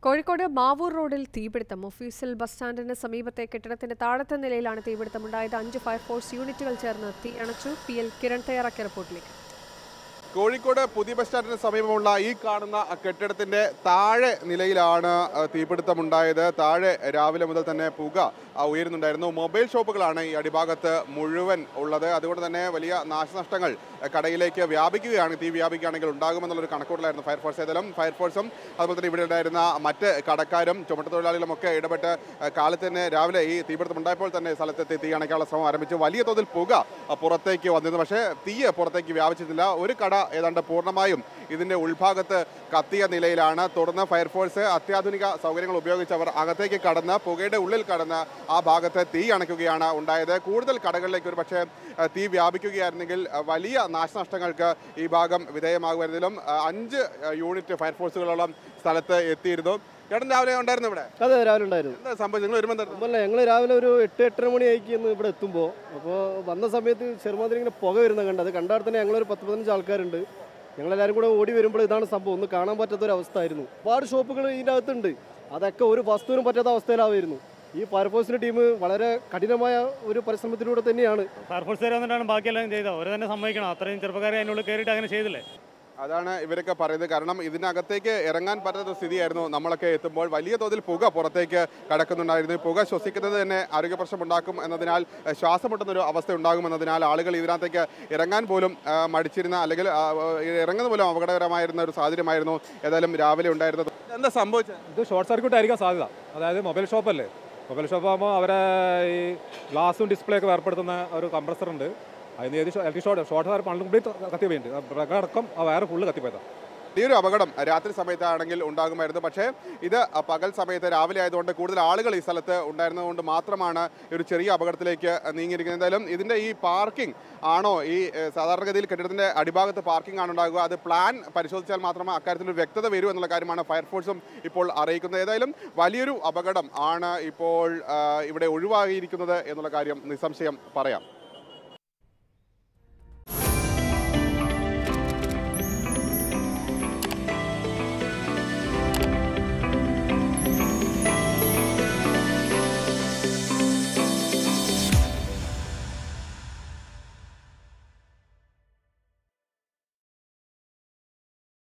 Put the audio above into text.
കോഴിക്കോട് മാവൂർ റോഡിൽ തീപിടുത്തം ഒഫീസിൽ ബസ് സ്റ്റാൻഡിന് സമീപത്തെ കെട്ടിടത്തിന്റെ താഴത്തെ നിലയിലാണ് തീപിടുത്തമുണ്ടായത് അഞ്ച് ഫയർഫോഴ്സ് യൂണിറ്റുകൾ ചേർന്ന് തീ അണച്ചു പി എൽ കിരൺ തയ്യാറാക്കിയ റിപ്പോർട്ടിലേക്ക് കോഴിക്കോട് പുതിയ ബസ് സ്റ്റാൻഡിന് സമീപമുള്ള ഈ കാണുന്ന കെട്ടിടത്തിന്റെ താഴെ നിലയിലാണ് ആ, തീപിടുത്തമുണ്ടായത് താഴെ രാവിലെ മുതൽ തന്നെ പുക ആ, ഉയരുന്നുണ്ടായിരുന്നു മൊബൈൽ ഷോപ്പുകളാണ് ഈ അടിഭാഗത്ത് മുഴുവൻ ഉള്ളത് അതുകൊണ്ട് തന്നെ വലിയ നാശനഷ്ടങ്ങൾ ആ, കടയിലേക്ക് വ്യാപിക്കുകയാണ് തീ വ്യാപിക്കുകയാണെങ്കിൽ ഉണ്ടാകുമെന്നുള്ളൊരു കണക്കൂട്ടലായിരുന്നു ഫയർഫോഴ്സ് ഏതായാലും ഫയർഫോഴ്സും അതുപോലെ തന്നെ ഇവിടെ ഉണ്ടായിരുന്ന മറ്റ് കടക്കാരും ചുമട്ടുതൊഴിലാളികളും ഒക്കെ ഇടപെട്ട് ആ, കാലത്ത് തന്നെ രാവിലെ ഈ തീപിടുത്തം ഉണ്ടായപ്പോൾ തന്നെ സ്ഥലത്തെത്തി തീ അണയ്ക്കാനുള്ള ശ്രമം ആരംഭിച്ചു വലിയ തോതിൽ പുക ആ, പുറത്തേക്ക് വന്നിരുന്നു പക്ഷേ തീ പുറത്തേക്ക് വ്യാപിച്ചിട്ടില്ല ഒരു കട ഏതാണ്ട് പൂർണ്ണമായും ഇതിന്റെ ഉൾഭാഗത്ത് കത്തിയ നിലയിലാണ് തുടർന്ന് ഫയർഫോഴ്സ് അത്യാധുനിക സൗകര്യങ്ങൾ ഉപയോഗിച്ച് അവർ അകത്തേക്ക് കടന്ന് പുകയുടെ ഉള്ളിൽ കടന്ന് ആ ഭാഗത്ത് തീ അണയ്ക്കുകയാണ് ഉണ്ടായത് കൂടുതൽ കടകളിലേക്ക് ഒരു പക്ഷേ ആ, തീ വ്യാപിക്കുകയായിരുന്നെങ്കിൽ ആ, വലിയ നാശനഷ്ടങ്ങൾക്ക് ഈ ഭാഗം വിധേയമാകുമായിരുന്നതിലും ആ, അഞ്ച് ആ, യൂണിറ്റ് ഫയർഫോഴ്സുകളോളം സ്ഥലത്ത് എത്തിയിരുന്നു ചേട്ടൻ രാവിലെ ഉണ്ടായിരുന്നു ഇവിടെ അതെ രാവിലെ ഉണ്ടായിരുന്നു എന്താ സംഭവിച്ചത് നിങ്ങൾ വരുമ്പോൾ എന്താ അല്ല ഞങ്ങൾ രാവിലെ ഒരു എട്ട് എട്ടര മണി ആയിക്കുന്നു ഇവിടെ എത്തുമ്പോൾ അപ്പോൾ വന്ന സമയത്ത് ചെറുമാതിരി ഇങ്ങനെ പുക വരുന്ന കണ്ടത് കണ്ടാൽ തന്നെ ഞങ്ങളൊരു പത്ത് പതിനഞ്ച് ആൾക്കാരുണ്ട് ഞങ്ങളെല്ലാവരും കൂടെ ഓടി വരുമ്പോൾ ഇതാണ് സംഭവം ഒന്നും കാണാൻ പറ്റാത്ത ഒരു അവസ്ഥ ആയിരുന്നു ഒരുപാട് ഷോപ്പുകൾ ഇതിൻ്റെ അകത്തുണ്ട് അതൊക്കെ ഒരു വസ്തുവിനും പറ്റാത്ത അവസ്ഥയിലാവുമായിരുന്നു ഈ ഫയർഫോഴ്സിൻ്റെ ടീം വളരെ കഠിനമായ ഒരു പരിശ്രമത്തിലൂടെ തന്നെയാണ് ഫയർഫോഴ്സുകാർ വന്നിട്ടാണ് ബാക്കിയെല്ലാം ചെയ്തത് അവർ തന്നെ സമ്മതിക്കണം അത്രയും ചെറുപ്പക്കാരെ അതിനുള്ളിൽ കയറിയിട്ട് അങ്ങനെ ചെയ്തില്ലേ അതാണ് ഇവരൊക്കെ പറയുന്നത് കാരണം ഇതിനകത്തേക്ക് ഇറങ്ങാൻ പറ്റാത്ത സ്ഥിതിയായിരുന്നു നമ്മളൊക്കെ എത്തുമ്പോൾ വലിയ തോതിൽ പുക പുറത്തേക്ക് കടക്കുന്നുണ്ടായിരുന്നു ഈ പുക ശ്വസിക്കുന്നത് തന്നെ ആരോഗ്യ പ്രശ്നം ഉണ്ടാക്കും എന്നതിനാൽ ഏഹ്, ശ്വാസം മുട്ടുന്നൊരു അവസ്ഥ ഉണ്ടാകുമെന്നതിനാൽ ആളുകൾ ഇതിനകത്തേക്ക് ഇറങ്ങാൻ പോലും ആ, മടിച്ചിരുന്ന അല്ലെങ്കിൽ ആ, ആ, ഇറങ്ങുന്നത് പോലും അപകടകരമായിരുന്ന ഒരു സാഹചര്യമായിരുന്നു ഏതായാലും രാവിലെ ഉണ്ടായിരുന്നത് എന്താ സംഭവിച്ചത് ഇത് ഷോർട്ട് സർക്യൂട്ട് ആയിരിക്കാൻ സാധ്യത അതായത് മൊബൈൽ ഷോപ്പല്ലേ മൊബൈൽ ഷോപ്പ് ആകുമ്പോൾ അവരെ ഈ ഗ്ലാസും ഡിസ്പ്ലേ ഒക്കെ വേർപ്പെടുത്തുന്ന ഒരു കംപ്രസർ ഉണ്ട് അതിന് ഏത് ഇലക്ട്രിക് ഷോർട്ട് ഷോർട്ട് സാർ പണ്ട് കംപ്ലീറ്റ് കത്തിപ്പോയിട്ടുണ്ട് ബ്രഗടക്കം ആ വയറ് ഫുള്ള് കത്തിപ്പോയതാണ് ഈ ഒരു അപകടം രാത്രി സമയത്താണെങ്കിൽ ഉണ്ടാകുമായിരുന്നു പക്ഷേ ഇത് പകൽ സമയത്ത് രാവിലെ ആയതുകൊണ്ട് കൂടുതൽ ആളുകൾ ഈ സ്ഥലത്ത് ഉണ്ടായിരുന്നതുകൊണ്ട് മാത്രമാണ് ഈ ഒരു ചെറിയ അപകടത്തിലേക്ക് നീങ്ങിയിരിക്കുന്നത് എന്തായാലും ഇതിൻ്റെ ഈ പാർക്കിംഗ് ആണോ ഈ ഏഹ്, സാധാരണഗതിയിൽ കെട്ടിടത്തിൻ്റെ അടിഭാഗത്ത് പാർക്കിംഗ് ആണ് ഉണ്ടാകുക അത് പ്ലാൻ പരിശോധിച്ചാൽ മാത്രമേ അക്കാര്യത്തിൽ ഒരു വ്യക്തത വരൂ എന്നുള്ള കാര്യമാണ് ഫയർഫോഴ്സും ഇപ്പോൾ അറിയിക്കുന്നത് ഏതായാലും വലിയൊരു അപകടം ആണ് ഇപ്പോൾ ആ, ഇവിടെ ഒഴിവാക്കിയിരിക്കുന്നത് എന്നുള്ള കാര്യം നിസ്സംശയം പറയാം